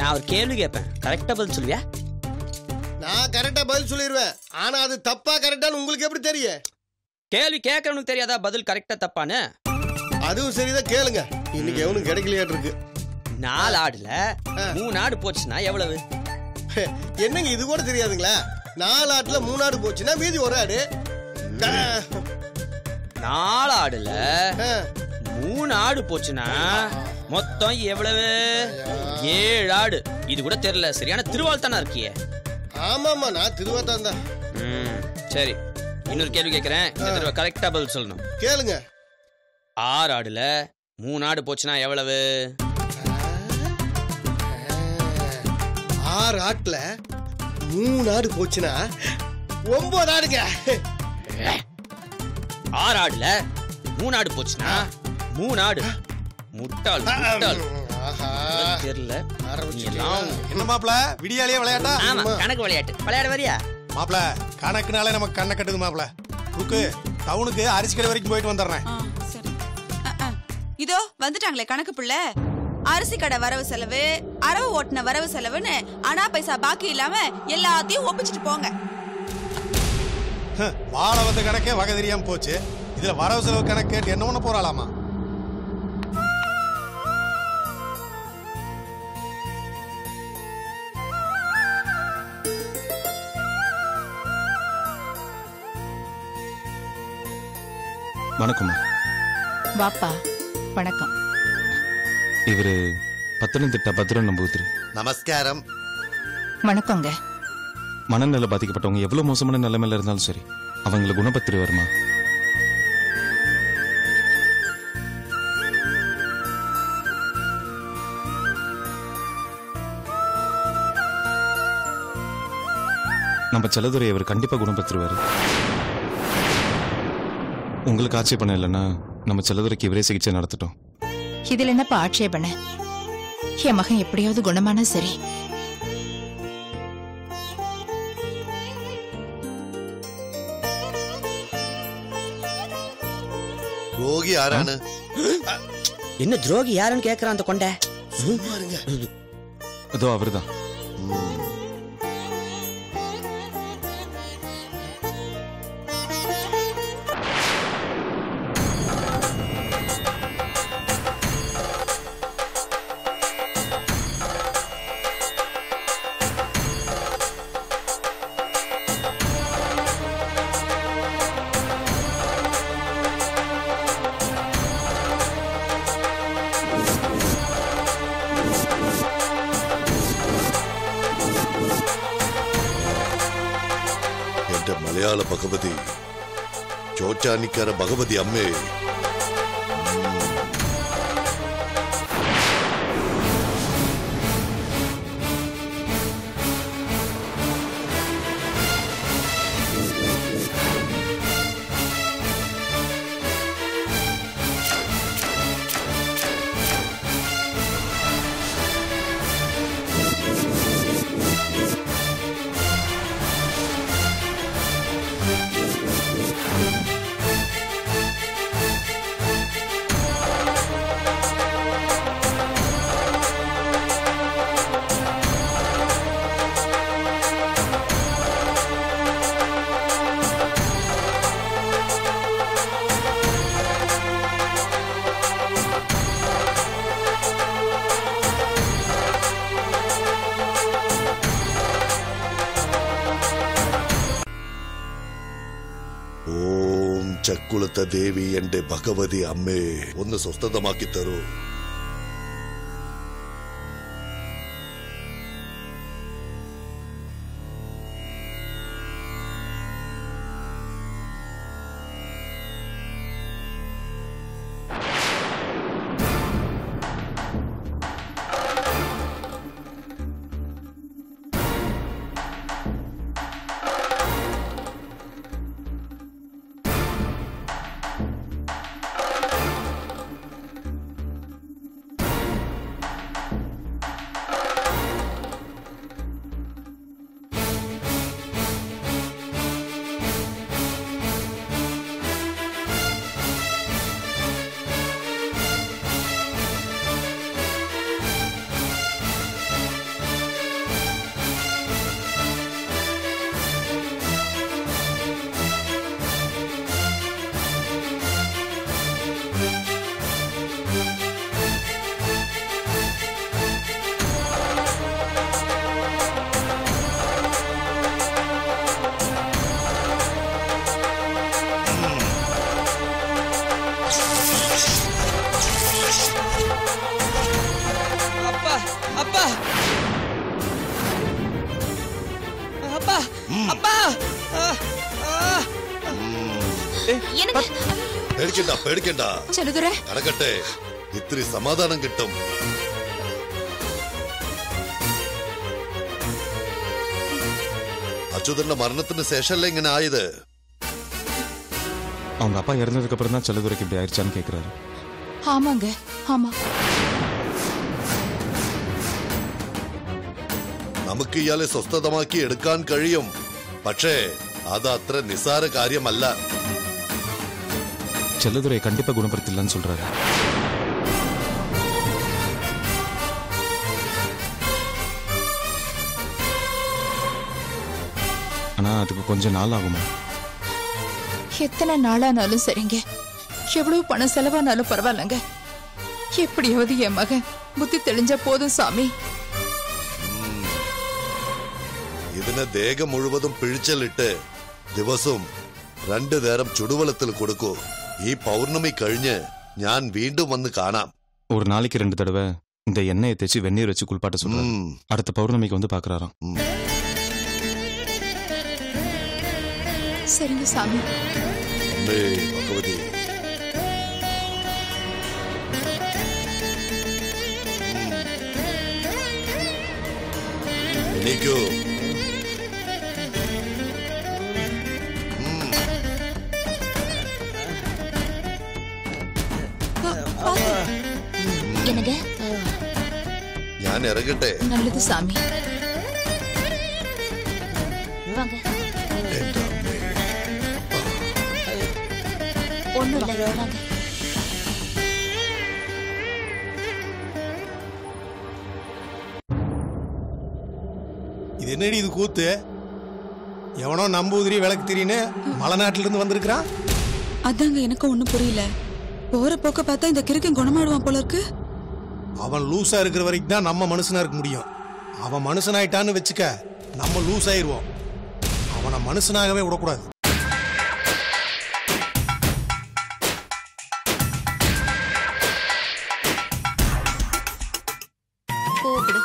நான் ஒரு கேள்வி கேட்பேன் கரெக்டா பதில் சொல்லுவியா நான் கரெக்டா பதில் சொல்லிடுவேன் ஆனா அது தப்பா கரெக்டான்னு உங்களுக்கு எப்படி தெரியும் கேள்வி கேட்கறவனுக்கு தெரியாதா பதில் கரெக்டா தப்பான்னு அதுவும் சரிதான் கேளுங்க இன்னைக்கு எவனும் கிடைக்கலையாட்டு இருக்கு நாலு ஆடுல மூணு ஆடு போச்சுன்னா எவ்வளவு என்னங்க இது கூட தெரியாதுங்களா நாலு ஆட்டுல மூணு ஆடு போச்சுன்னா மீதி ஒரு ஆடு ஆ, நாலு ஆடுல ஆ. மூணு ஆடு போச்சுன்னா மொத்தம் எவ்வளவு ஏழு ஆடு இது கூட தெரியல சரியான திருவாழ்த்தானா இருக்கியே ஆமாமா நான் திருவாத்தான் தான் ம், சரி இன்னொரு கேள்வி கேட்கறேன் இந்த தடவை கரெக்டா பதில் சொல்லணும் கேளுங்க ஆறு ஆடுல மூணு ஆடு போச்சுன்னா எவ்வளவு ஆறு ஆட்டுல மூணு ஆடு போச்சுன்னா ஒன்பது ஆடுங்க ஆறு ஆடுல மூணு ஆடு போச்சுன்னா மூணு ஆடு முட்டாள் முட்டாள் ஆஹா. உனக்கு தெரியல நீ ஆரம்பிச்சிட்டீங்களா? எல்லாம் என்ன மாப்ள விடியாலே விளையாட்டா ஆமா கணக்கு விளையாட்டு விளையாட வரியா மாப்ள கணக்குனாலே நமக்கு கண்ணை கட்டுது மாப்ள ருக்கு டவுனுக்கு அரிசி கடை வரைக்கும் போயிட்டு வந்துடுறேன் ஆ, சரி அ, அ. இதோ வந்துட்டாங்களே கணக்கு பிள்ளை அரிசி கடை வரவு செலவு அரவு ஓட்டுன வரவு செலவுன்னு அனா பைசா பாக்கி இல்லாம எல்லாத்தையும் ஒப்பிச்சிட்டு போங்க ஹ், வாழ வந்த கணக்கே வகை தெரியாம போச்சு இதுல வரவு செலவு கணக்கு கேட்டு என்ன பண்ண போறாளாமா வணக்கம்மா வாப்பா வணக்கம் இவரு பத்தனந்திட்டா பத்திரன் நம்பூதிரி நமஸ்காரம் வணக்கங்க மனநல பாதிக்கப்பட்டவங்க எவ்வளவு மோசமான நிலைமையில இருந்தாலும் சரி அவங்களை குணப்படுத்திட்டு வருமா நம்ம செல்லதுரை அவர் கண்டிப்பா குணப்படுத்திடுவாரு உங்களுக்கு ஆட்சேபணம் இல்லைன்னா நம்ம செல்லதுரைக்கு இவரே சிகிச்சை நடத்தட்டும் இதுல என்னப்பா ஆட்சேபனை என் மகன் எப்படியாவது குணமானா சரி ரோகி ஆரானு என்ன துரோகி யாருன்னு கேக்குறான் அந்த கொண்டை சும்மா இருங்க அதோ அவர்தான் എന്റെ മലയാള ഭഗവതി ചോറ്റാനിക്കര ഭഗവതി അമ്മേ ഓം ചക്കുളത്ത ദേവി എന്റെ ഭഗവതി അമ്മേ ഒന്ന് സ്വസ്ഥതമാക്കി തരൂ எனக்கு പേടിക്കണ്ട പേടിക്കണ്ട ചെലുതുരെ നടക്കട്ടെ ഇത്തിരി സമാധാനം കിട്ടും അച്യുതന്റെ മരണത്തിന് ശേഷമല്ലേ ഇങ്ങനെ ആയത് அவங்க அப்பா இறந்ததுக்கு அப்புறம் தான் செல்லதுரைக்கு இப்படி ஆயிடுச்சான்னு கேக்குறாரு ஆமாங்க ஆமா നമുക്ക് ഇയാളെ സ്വസ്ഥതമാക്കി എടുക്കാൻ കഴിയും പക്ഷേ അത് അത്ര നിസ്സാര കാര്യമല്ല செல்லதுரையை கண்டிப்பா குணப்படுத்திடலான்னு சொல்றாரு ஆனா அதுக்கு கொஞ்சம் நாள் ஆகுமா எத்தனை நாளானாலும் சரிங்க எவ்வளவு பணம் செலவானாலும் பரவாயில்லங்க எப்படியாவது என் மகன் புத்தி தெளிஞ்சா போதும் சாமி ഇതിന് ദേഹം മുഴുവതും പിഴിച്ചലിട്ട് ദിവസവും രണ്ടു നേരം ചുടുവെള്ളത്തിൽ കൊടുക്കൂ ഈ പൗർണമി കഴിഞ്ഞ് ഞാൻ വീണ്ടും വന്ന് കാണാം ஒரு நாளைக்கு ரெண்டு தடவை இந்த எண்ணெயை தேய்ச்சி வெந்நீர் வச்சு குளிப்பாட்ட சொல்றாரு ഉം, அடுத்த பௌர்ணமிக்கு வந்து பாக்குறாராம் ഉം. சரிங்க சாமி അമ്മേ, ഭഗവതി ഉം. എണീക്കൂ ഉം. என்னங்க ഞാൻ ഇറങ്ങട്ടെ நல்லது சாமி வாங்க എന്റെ അമ്മേ ஒண்ணும் இல்ல வாங்க இது என்னடி இது கூத்து எவனோ நம்பூதிரி விளக்கு திரின்னு மலைநாட்டுல இருந்து வந்திருக்கிறான் அதாங்க எனக்கும் ஒண்ணும் புரியல போற போக்க பார்த்தா இந்த கிறுக்கன் குணமாடுவான் போல இருக்கு அவன் லூசா இருக்கிற வரைக்கும் தான் நம்ம மனுஷனா இருக்க முடியும் அவன் மனுஷனாயிட்டான்னு வச்சுக்க நம்ம லூஸ் ஆயிருவோம் அவனை மனுஷனாகவே விடக்கூடாது கூப்பிடு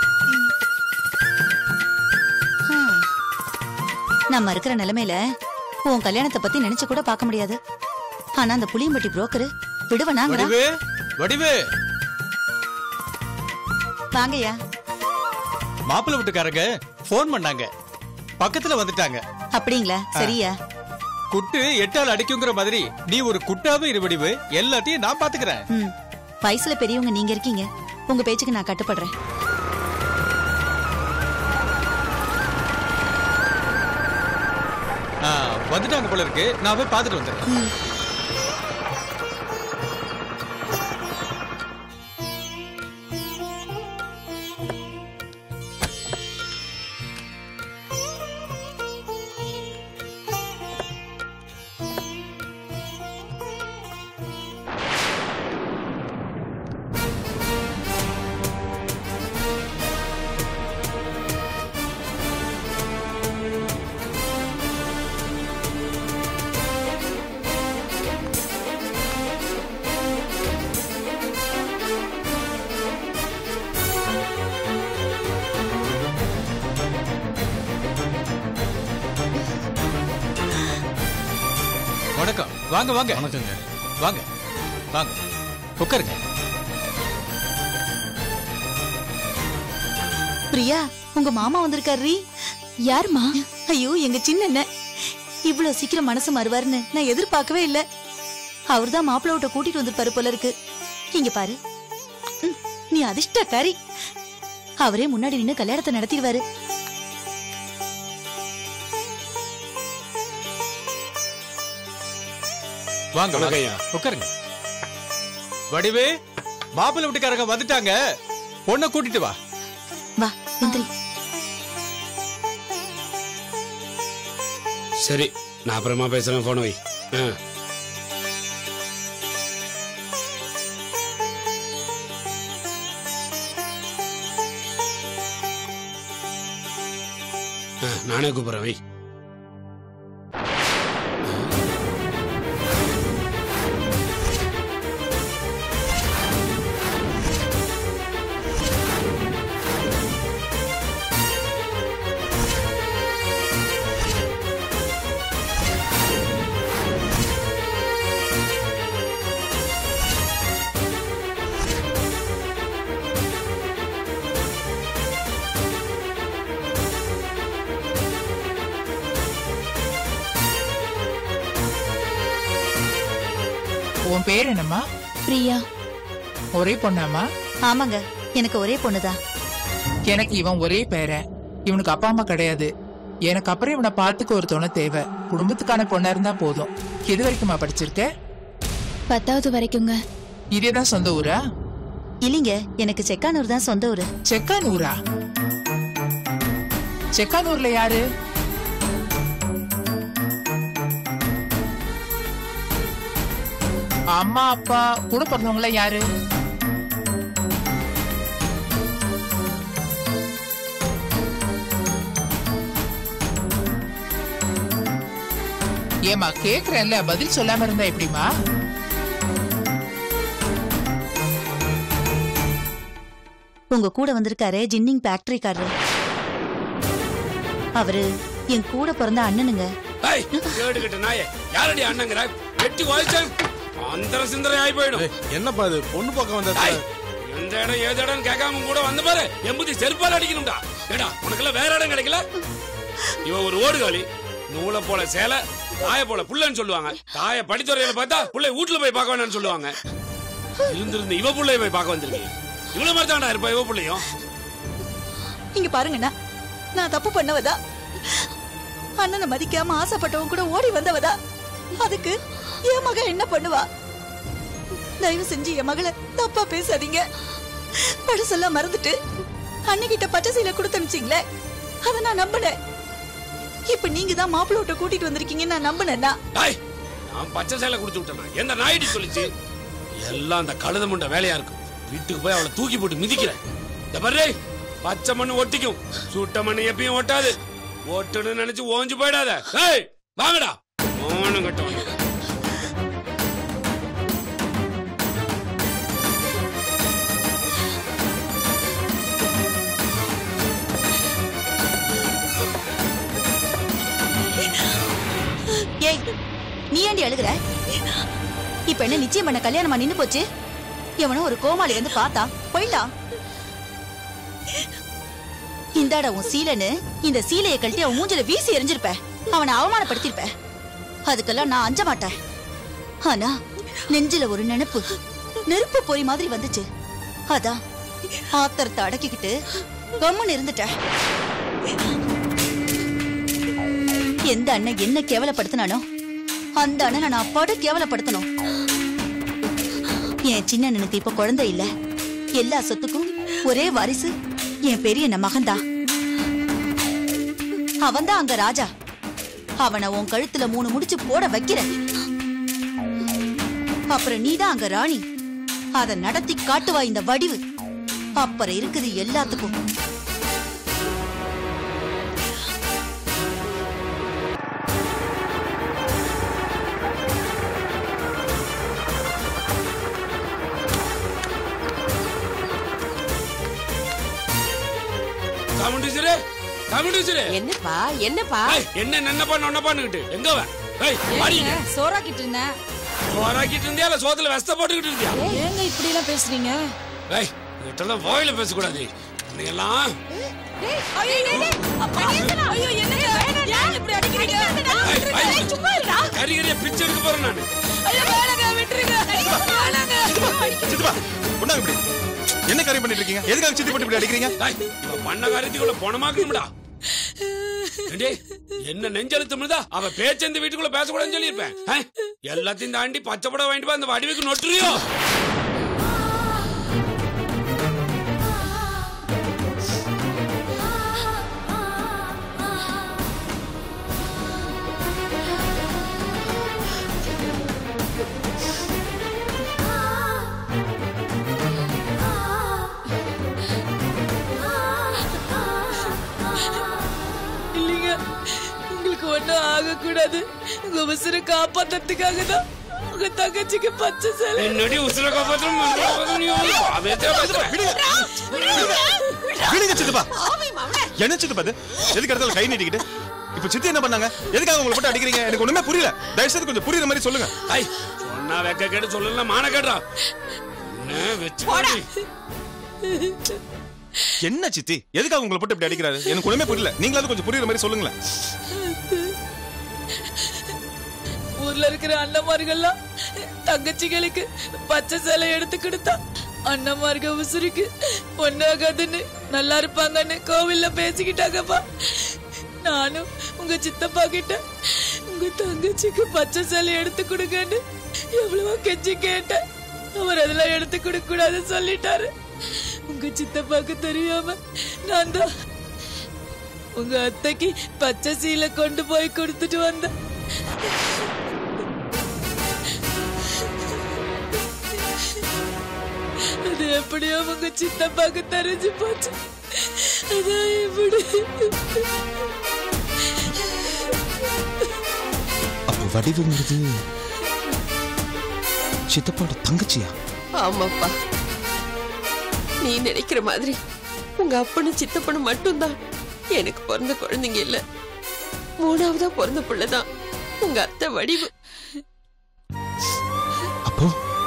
ஹம். நம்ம இருக்கிற நிலைமையில உன் கல்யாணத்தை பத்தி நினைச்சு கூட பார்க்க முடியாது ஆனா அந்த புளியம்பட்டி புரோக்கர் விடுவனாங்கிறா வடிவு வடிவு வாங்கய்யா மாப்பிள்ளை வீட்டுக்காரங்க ஃபோன் பண்ணாங்க பக்கத்துல வந்துட்டாங்க அப்படிங்களா சரியா குட்டு எட்டால் அடிக்குங்கிற மாதிரி நீ ஒரு குட்டாவே இரு வடிவு எல்லாத்தையும் நான் பாத்துக்கிறேன் ம் வயசுல பெரியவங்க நீங்க இருக்கீங்க உங்க பேச்சுக்கு நான் கட்டுப்படுறேன் ஆ, வந்துட்டாங்க போல இருக்கு நான் போய் பாத்துட்டு வந்துடுறேன் வணக்கம் வாங்க வாங்க வணக்கங்க வாங்க வாங்க உட்காருங்க பிரியா உங்க மாமா வந்திருக்காரு யாருமா ஐயோ எங்க சின்ன அண்ணன் இவ்வளவு சீக்கிரம் மனசு மாறுவாருன்னு நான் எதிர்பார்க்கவே இல்ல அவர்தான் மாப்பிள்ளை விட்ட கூட்டிட்டு வந்திருப்பாரு போல இருக்கு இங்க பாரு ம், நீ அதிர்ஷ்டக்காரி அவரே முன்னாடி நின்னு கல்யாணத்தை நடத்திடுவாரு வாங்க வாங்க உட்காருங்க வடிவு மாப்பிள்ளை வீட்டுக்காரங்க வந்துட்டாங்க பொண்ணை கூட்டிட்டு வா வா எந்திரி சரி நான் அப்புறமா பேசுறேன் போன வை ஆ. ஆ, நானே கூப்பிடுறேன் வை உன் பேர் என்னம்மா பிரியா ஒரே பொண்ணாம்மா ஆமாங்க எனக்கு ஒரே பொண்ணுதான் எனக்கு இவன் ஒரே பேரன் இவனுக்கு அப்பா அம்மா கிடையாது எனக்கு அப்புறம் இவனை பார்த்துக்க ஒரு துணை தேவை குடும்பத்துக்கான பொண்ணா இருந்தா போதும் எது வரைக்குமா படிச்சிருக்க பத்தாவது வரைக்குங்க இதேதான் சொந்த ஊரா இல்லைங்க எனக்கு செக்கானூர் தான் சொந்த ஊரு செக்கானூரா செக்கானூர்ல யாரு அம்மா அப்பா கூட பிறந்தவங்கள யாரு ஏமா கேக்குறேன்ல பதில் சொல்லாம இருந்தா எப்படிமா உங்க கூட வந்திருக்காரு ஜின்னிங் ஃபேக்டரிக்காரரு அவரு என் கூட பிறந்த அண்ணனுங்க ஏய் கேடுகிட்ட நாயே யாரடி அண்ணங்கிற வெட்டி வாய்ச்சேன் அந்தர சிந்தரை ஆகி போயிடும் என்னப்பா இது பொண்ணு பக்கம் வந்தா ஏய், எந்த இடம் ஏது இடம் கேட்காம கூட வந்து பாரு எம்புதி செருப்பால் அடிக்கணும்டா ஏடா உனக்கெல்லாம் வேற இடம் கிடைக்கல இவன் ஒரு ஓடுகாலி நூலை போல சேலை தாய போல புள்ளன்னு சொல்லுவாங்க தாய படித்துறையில பார்த்தா புள்ளை வீட்டுல போய் பார்க்க வேணாம்னு சொல்லுவாங்க இருந்திருந்து இவ புள்ளைய போய் பார்க்க வந்திருக்கீங்க இவ்வளவு மாதிரி தான்டா இருப்பா இவ புள்ளையும் இங்க பாருங்கண்ணா நான் தப்பு பண்ணவதா அண்ணனை மதிக்காம ஆசைப்பட்டவன் கூட ஓடி வந்தவதா அதுக்கு என் மக என்ன பண்ணுவா தயவு செஞ்சு என் மகளை தப்பா பேசாதீங்க பழசெல்லாம் மறந்துட்டு அன்னைக்கிட்ட பச்சை சீலை கொடுத்து அனுப்பிச்சிங்களே அதை நான் நம்பினேன் இப்ப நீங்க தான் மாப்பிள்ளோட்ட கூட்டிட்டு வந்திருக்கீங்கன்னு நான் நம்பினேன்னா டேய், நான் பச்சை சேலை கொடுத்து விட்டேன் எந்த நாயிடி சொல்லிச்சு எல்லாம் அந்த கழுத முண்ட வேலையா இருக்கும் வீட்டுக்கு போய் அவளை தூக்கி போட்டு மிதிக்கிறேன் இந்த பாரு பச்சை மண்ணு ஒட்டிக்கும் சுட்ட மண்ணு எப்பயும் ஒட்டாது ஒட்டுன்னு நினைச்சு ஓஞ்சு போயிடாத ஏய் வாங்கடா ஓணும் கட்டவன் ஏய் நீ ஏண்டி அழுகுற இப்ப என்ன நிச்சயம் பண்ண கல்யாணமா நின்னு போச்சு எவனோ ஒரு கோமாளி வந்து பார்த்தா போயிட்டான் இந்தாடா உன் சீலன்னு இந்த சீலையை கழட்டி அவன் மூஞ்சில வீசி எறிஞ்சிருப்ப அவனை அவமானப்படுத்திருப்ப அதுக்கெல்லாம் நான் அஞ்ச மாட்டேன் ஆனா நெஞ்சில ஒரு நினைப்பு நெருப்பு பொறி மாதிரி வந்துச்சு அதான் ஆத்திரத்தை அடக்கிக்கிட்டு கம்முன்னு இருந்துட்டேன் எந்த அண்ணன் என்ன கேவலப்படுத்தினானோ அந்த அண்ணனை நான் அப்பாடு கேவலப்படுத்தணும் என் சின்ன அண்ணனுக்கு இப்ப குழந்தை இல்ல எல்லா சொத்துக்கும் ஒரே வாரிசு என் பெரிய அண்ணன் மகன்தான் அவன்தான் அங்க ராஜா அவனை உன் கழுத்துல மூணு முடிச்சு போட வைக்கிற அப்புறம் நீதான் அங்க ராணி அத நடத்தி காட்டுவா இந்த வடிவு அப்புறம் இருக்குது எல்லாத்துக்கும் கமெண்டீசரே கமெண்டீசரே என்னப்பா என்னப்பா ஏய், என்ன நன்னப்பா நொன்னப்பான்னுகிட்டு எங்க அவ ஏய் பாடிங்க சோறாக்கிட்டு இருந்தேன் சோறாக்கிட்டு இருந்தியா இல்ல சோத்துல வெஸ்த போட்டுக்கிட்டு இருந்தியா ஏங்க இப்படி எல்லாம் பேசுறீங்க ஏய் இதெல்லாம் வாயில பேசக்கூடாது நீ எல்லாம் கறி கறிய பிச்சு எடுக்க போறேன் நானு சித்தப்பா கொண்டாங்க இப்படி என்ன காரியம் பண்ணிட்டு இருக்கீங்க எதுக்காக சித்தி போட்டு இப்படி அடிக்கிறீங்க டேய், இவ பண்ண காரியத்துக்குள்ள போனமாக்கணும்டா டேய், என்ன நெஞ்செழுத்தம்னுதா அவ பேச்ச இந்த வீட்டுக்குள்ள பேசக்கூடாதுன்னு சொல்லியிருப்பேன் ஆ? எல்லாத்தையும் தாண்டி பச்சை படம் வாங்கிட்டு போய் அந்த வடிவுக்கு நொட்டுறியோ இல்லைங்க உங்களுக்கு ஒண்ணும் ஆகக்கூடாது உங்க உசுரை காப்பாத்துறதுக்காக தான் உங்க தங்கச்சிக்கு பச்சை சேலை என்னடி உசுர காப்பாத்தணும் விடுங்க சித்தப்பா என்ன சித்தப்பா இது எதுக்கு இடத்துல கை நீட்டிக்கிட்டு இப்ப சித்தி என்ன பண்ணாங்க எதுக்காக உங்களை போட்டு அடிக்கிறீங்க எனக்கு ஒண்ணுமே புரியல தயவு செய்து கொஞ்சம் புரியுற மாதிரி சொல்லுங்க ஐய் சொன்னா வெக்க கேட்டு சொல்லல மான கேட்டா என்ன வச்சு என்ன சித்தி எதுக்காக உங்களை போட்டு இப்படி அடிக்கிறாரு எனக்கு ஒண்ணுமே புரியல நீங்களாவது கொஞ்சம் புரியுற மாதிரி சொல்லுங்களேன் ஊர்ல இருக்கிற அண்ணன்மார்கள்லாம் தங்கச்சிகளுக்கு பச்சை சேலை எடுத்து கொடுத்தா அண்ணமார்க உசுருக்கு ஒன்னாகாதுன்னு நல்லா இருப்பாங்கன்னு கோவில்ல பேசிக்கிட்டாங்கப்பா நானும் உங்க சித்தப்பா கிட்ட உங்க தங்கச்சிக்கு பச்சை சேலை எடுத்து கொடுங்கன்னு எவ்வளவோ கெஞ்சி கேட்டேன் அவர் அதெல்லாம் எடுத்து கொடுக்க கூடாதுன்னு சொல்லிட்டாரு உங்க சித்தப்பாக்கு தெரியாம நான் தான் உங்க அத்தைக்கு பச்சை சீலை கொண்டு போய் கொடுத்துட்டு வந்தேன் அது எப்படியோ உங்க சித்தப்பாக்கு தெரிஞ்சு போச்சு அதான் எப்படி அப்போ வடிவுங்கிறது சித்தப்பாவோட தங்கச்சியா ஆமாப்பா நீ நினைக்கிற மாதிரி உங்க அப்பனும் சித்தப்பனும் மட்டும்தான் எனக்கு பிறந்த குழந்தைங்க இல்ல மூணாவதா பிறந்த பிள்ளைதான் உங்க அத்தை வடிவு அப்போ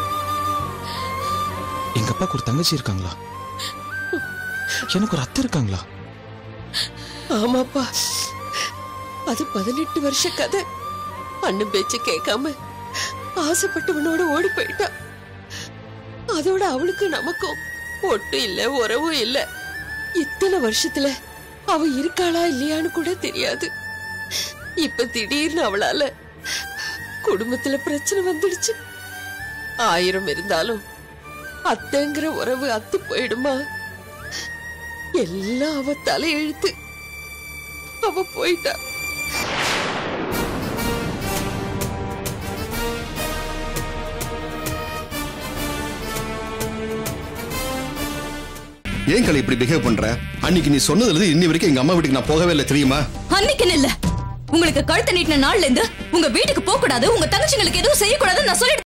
எங்க அப்பாவுக்கு ஒரு தங்கச்சி இருக்காங்களா எனக்கு ஒரு அத்தை இருக்காங்களா ஆமாப்பா அது பதினெட்டு வருஷ கதை அண்ணன் பேச்ச கேட்காம ஆசைப்பட்டவனோட ஓடி போயிட்டா அதோட அவளுக்கு நமக்கும் ஒட்டும் இல்ல உறவும் இல்ல இத்தனை வருஷத்துல அவ இருக்காளா இல்லையான்னு கூட தெரியாது இப்ப திடீர்னு அவளால குடும்பத்துல பிரச்சனை வந்துடுச்சு ஆயிரம் இருந்தாலும் அத்தைங்கிற உறவு அத்து போயிடுமா எல்லாம் அவ தலையெழுத்து அவ போயிட்டா ஏன் கலை இப்படி பிஹேவ் பண்ற அன்னைக்கு நீ சொன்னதுல இருந்து இன்னி வரைக்கும் எங்க அம்மா வீட்டுக்கு நான் போகவே இல்லை தெரியுமா அன்னைக்குன்னு இல்ல உங்களுக்கு கழுத்தை நீட்டின நாள்ல இருந்து உங்க வீட்டுக்கு போக கூடாது உங்க தங்கச்சிங்களுக்கு எதுவும் செய்யக்கூடாதுன்னு நான் சொல்லிட்டு